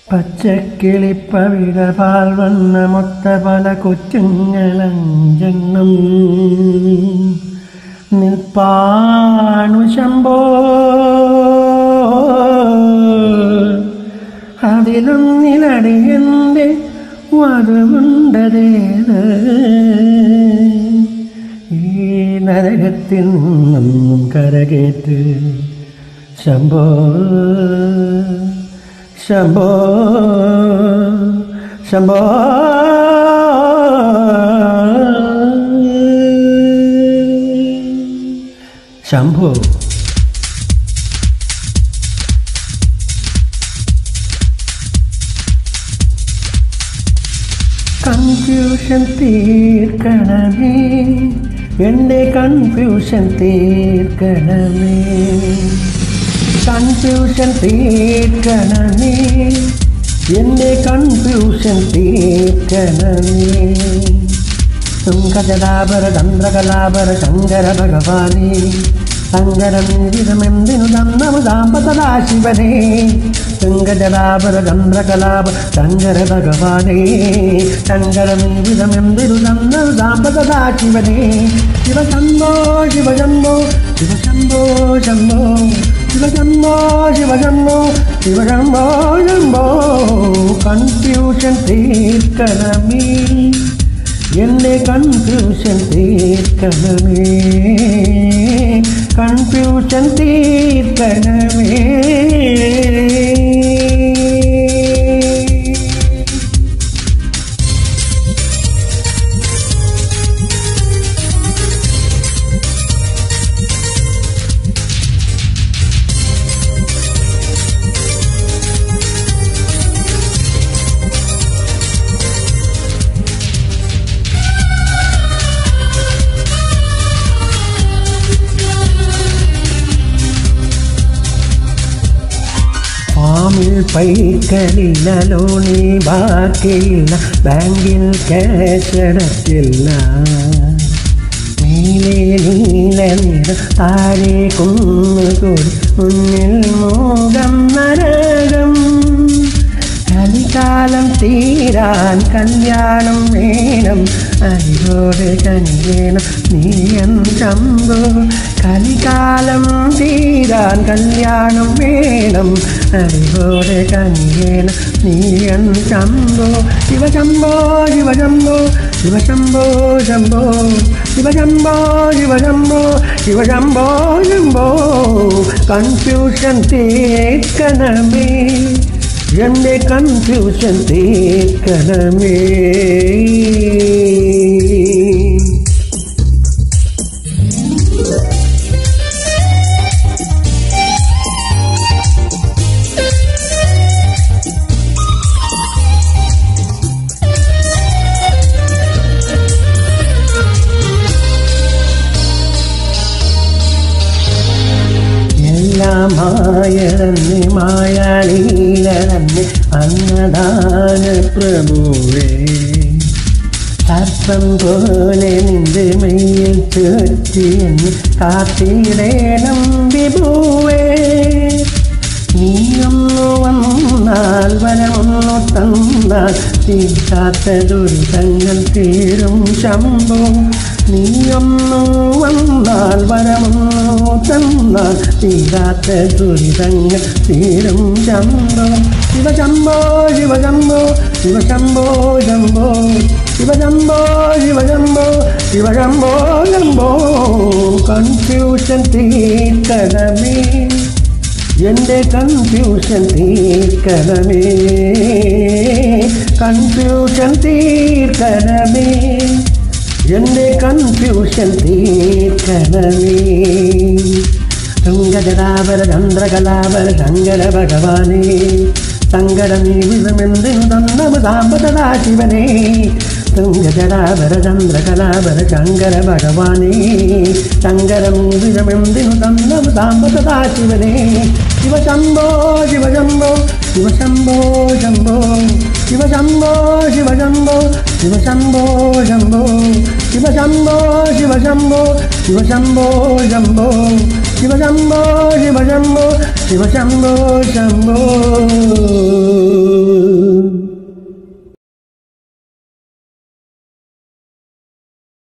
പച്ചക്കിളിപ്പവിഴ പാൽ വന്ന മൊത്ത പല കൊച്ചുങ്ങളഞ്ചെണ്ണം നിൽപ്പാണു ശമ്പോ അതിലൊന്നിലടിയൻ്റെ വധുണ്ടതേത് ഈ നരകത്തിൽ നിന്നും കരകേറ്റ് ശംഭോ ശംഭോ ശംഭോ ശംഭോ കൺഫ്യൂഷൻ തീർക്കണമേ എൻ്റെ കൺഫ്യൂഷൻ തീർക്കണമേ കൺഫ്യൂഷൻ തീർക്കണമേ എൻ്റെ കൺഫ്യൂഷൻ തീർക്കണമേ തുങ്കജലാപര ചന്ദ്രകലാപര ശങ്കര ഭഗവാനേ സങ്കരമീവിധമെന്തിനു തന്നമു സാമ്പതദാ ശിവനേ തുങ്കജലാപര ചന്ദ്രകലാപ ശങ്കര ഭഗവാനേ ശങ്കരമീവിധമെന്തിനു തന്നമു സാമ്പതദാ ശിവനേ ശിവശംഭോ ശിവശംഭോ ശിവശംഭോ ശംഭോ ശിവശംഭോ ശിവശംഭോ ശിവശംഭോ ശംഭോ കൺഫ്യൂഷൻ തീർക്കണമേ എൻ്റെ കൺഫ്യൂഷൻ തീർക്കണമേ കൺഫ്യൂഷൻ തീർക്കണമേ ഫാമിൽ പൈക്കളില്ല ലോണി ബാക്കിയില്ല ബാങ്കിൽ ക്യാഷ് അടച്ചില്ല നീലെ നീല നിറ താഴെ കുന്നുകൂടി മുന്നിൽ മോകം നരകം കലികാലം തീരാൻ കല്യാണം വേണം അരികോട് കനിവേണം നീയൻ ചമ്പു കലികാലം തീരാൻ കല്യാണം വേണം അരികോട് കനിവേണം നീയൻ ചമ്പു ശിവശംഭോ ശിവശംഭോ ശിവശംഭോ ശംഭോ ശിവശംഭോ ശിവശംഭോ ശിവശംഭോ ശംഭോ കൺഫ്യൂഷൻ തേക്കണമേ എൻ്റെ കൺഫ്യൂഷൻ തീർക്കണമേ എല്ലാം മായറന്ന് മായാളീലറന്ന് അന്നദാന പ്രഭുവേ സർപ്പം പോലെ നിന്റെ മയ്യിൽ ചുറ്റി എന്ന് കാത്തിടേണം വിഭുവേ നീയൊന്നു വന്നാൽ വരമൊന്നു തന്നാൽ തീർക്കാത്ത ദുരിതങ്ങൾ തീരും ശംഭോ നീയൊന്നു വന്നാൽ വരമൊന്നു തന്നാൽ തീരാത്ത ദുരിതങ്ങൾ തീരും ശംഭോ ശിവശംഭോ ശിവശംഭോ ശിവശംഭോ ശംഭോ ശിവശംഭോ ശിവശംഭോ ശിവശംഭോ ശംഭോ കൺഫ്യൂഷൻ തീർക്കണമേ എൻ്റെ കൺഫ്യൂഷൻ തീർക്കണമേ കൺഫ്യൂഷൻ തീർക്കണമേ എൻ്റെ കൺഫ്യൂഷൻ തീർക്കണമേ തുങ്കജടാപര ചന്ദ്രകലാപര ശങ്കര ഭഗവാനേ സങ്കടമീ വിധമെന്തിനു തന്നമു സാമ്പതദാ ശിവനേ തുങ്കജടാപര ചന്ദ്രകലാപര ശങ്കര ഭഗവാനേ ശങ്കരമീ വിധമെന്തിനു തന്നമു സാമ്പതദാ ശിവനേ ശിവശംഭോ ശിവശംഭോ ശിവശംഭോ ശംഭോ ശിവശംഭോ ശിവശംഭോ ശിവശംഭോ ശംഭോ ശിവശംഭോ ശിവശംഭോ ശിവശംഭോ ശംഭോ ശിവശംഭോ ശിവശംഭോ ശിവശംഭോ ശംഭോ